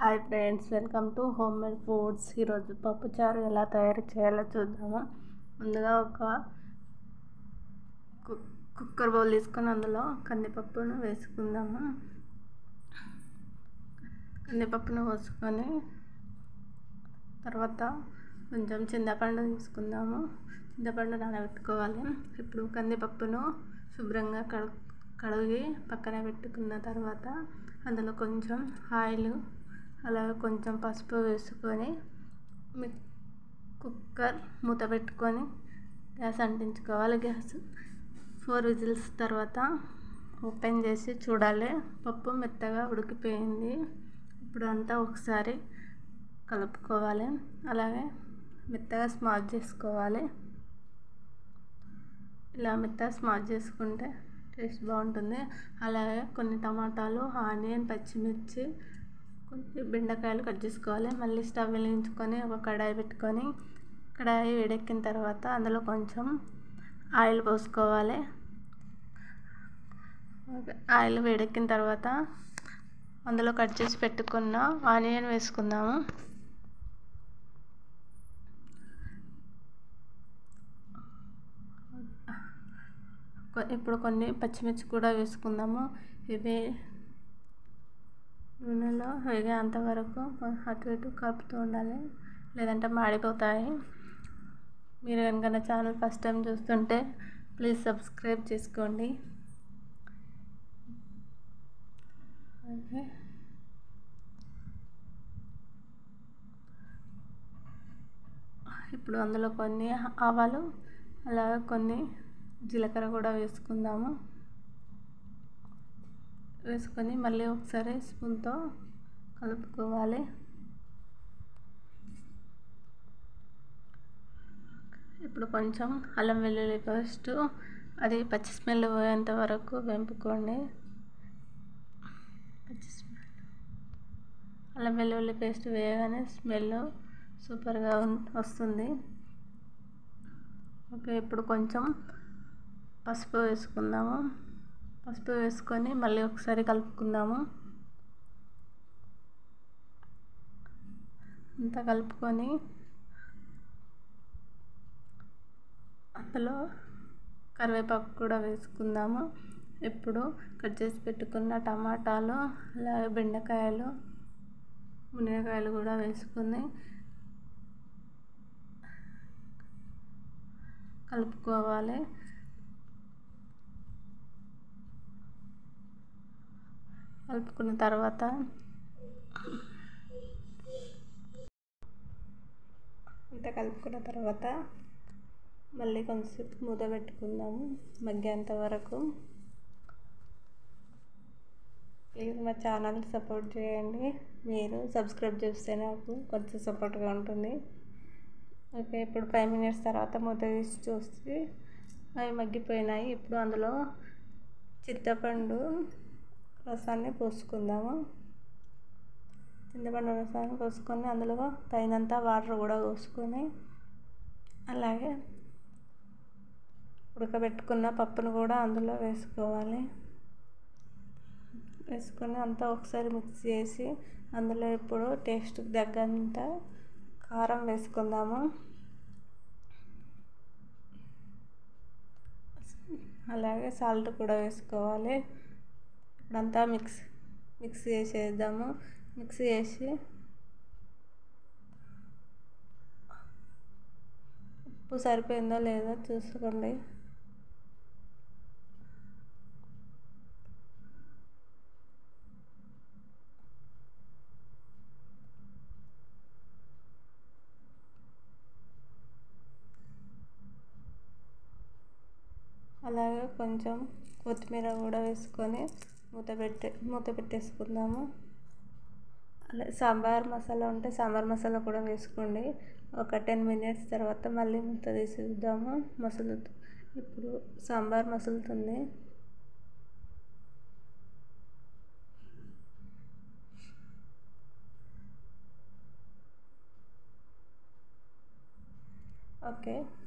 hi friends welcome to homemade foods ఈరోజు పప్పుచారు ఎలా తయారు చేయాలో చూద్దాము ముందుగా ఒక కు- కుక్కర్ బౌల్ తీసుకొని అందులో కందిపప్పును వేసుకుందాము కందిపప్పును పోసుకొని తర్వాత కొంచెం చింతపండు తీసుకుందాము చింతపండు నానబెట్టుకోవాలి ఇప్పుడు కందిపప్పును శుభ్రంగా కడు కడిగి పక్కన పెట్టుకున్న తర్వాత అందులో కొంచెం ఆయిల్ అలాగే కొంచెం పసుపు వేసుకొని మి కుక్కర్ మూత పెట్టుకొని గ్యాస్ అంటించుకోవాలి గ్యాస్ ఫోర్ విజిల్స్ తర్వాత ఓపెన్ చేసి చూడాలి పప్పు మెత్తగా ఉడికిపోయింది ఇప్పుడు అంతా ఒకసారి కలుపుకోవాలి అలాగే మెత్తగా స్మాష్ చేసుకోవాలి ఇలా మెత్తగా స్మాష్ చేసుకుంటే టేస్ట్ బాగుంటుంది అలాగే కొన్ని టమాటాలు ఆనియన్ పచ్చిమిర్చి కొన్ని బెండకాయలు కట్ చేసుకోవాలి మళ్ళీ స్టవ్ వెలిగించుకొని ఒక కడాయి పెట్టుకొని కడాయి వేడెక్కిన తర్వాత అందులో కొంచెం ఆయిల్ పోసుకోవాలి ఆయిల్ వేడెక్కిన తర్వాత అందులో కట్ చేసి పెట్టుకున్న ఆనియన్ వేసుకుందాము కొ- ఇప్పుడు కొన్ని పచ్చిమిర్చి కూడా వేసుకుందాము ఇవి నూనెలో వేగేంత వరకు కొ- అటు ఇటు కలుపుతూ ఉండాలి లేదంటే మాడిపోతాయి మీరు కనుక నా ఛానల్ ఫస్ట్ టైం చూస్తుంటే ప్లీజ్ సబ్స్క్రైబ్ చేసుకోండి ఓకే ఇప్పుడు అందులో కొన్ని ఆవాలు అలాగే కొన్ని జీలకర్ర కూడా వేసుకుందాము వేసుకొని మళ్ళీ ఒకసారి స్పూన్తో కలుపుకోవాలి ఇప్పుడు కొంచెం అల్లం వెల్లుల్లి పేస్ట్ అది పచ్చి స్మెల్ పోయేంత వరకు వేపుకోండి పచ్చి స్మెల్ అల్లం వెల్లుల్లి పేస్ట్ వేయగానే స్మెల్ సూపర్గా ఉం- వస్తుంది ఓకే ఇప్పుడు కొంచెం పసుపు వేసుకుందాము పసుపు వేసుకొని మళ్ళీ ఒకసారి కలుపుకుందాము అంతా కలుపుకొని అందులో కరివేపాకు కూడా వేసుకుందాము ఇప్పుడు కట్ చేసి పెట్టుకున్న టమాటాలు అలాగే బెండకాయలు మునగకాయలు కూడా వేసుకొని కలుపుకోవాలి కలుపుకున్న తర్వాత అంతా కలుపుకున్న తర్వాత మళ్ళీ కొంచెంసేపు మూత పెట్టుకుందాము మగ్గేంత వరకు ప్లీజ్ మా ఛానల్ సపోర్ట్ చేయండి మీరు సబ్స్క్రైబ్ చేస్తే నాకు కొంచెం సపోర్ట్గా ఉంటుంది ఓకే ఇప్పుడు ఫైవ్ మినిట్స్ తర్వాత మూత తీసి చూస్తే అవి మగ్గిపోయినాయి ఇప్పుడు అందులో చింతపండు రసాన్ని పోసుకుందాము చింతపండు రసాన్ని పోసుకొని అందులో తగినంత వాటర్ కూడా పోసుకొని అలాగే ఉడకబెట్టుకున్న పప్పును కూడా అందులో వేసుకోవాలి వేసుకొని అంతా ఒకసారి మిక్స్ చేసి అందులో ఇప్పుడు టేస్ట్కి తగ్గంత కారం వేసుకుందాము అలాగే సాల్ట్ కూడా వేసుకోవాలి ఇప్పుడంతా మిక్స్ మిక్స్ చేసేద్దాము మిక్స్ చేసి ఉప్పు సరిపోయిందో లేదో చూసుకోండి అలాగే కొంచెం కొత్తిమీర కూడా వేసుకొని మూత పెట్టే మూత పెట్టేసుకుందాము అలాగే సాంబార్ మసాలా ఉంటే సాంబార్ మసాలా కూడా వేసుకోండి ఒక టెన్ మినిట్స్ తర్వాత మళ్ళీ మూత తీసి చూద్దాము మసులుతూ ఇప్పుడు సాంబార్ మసులుతుంది ఓకే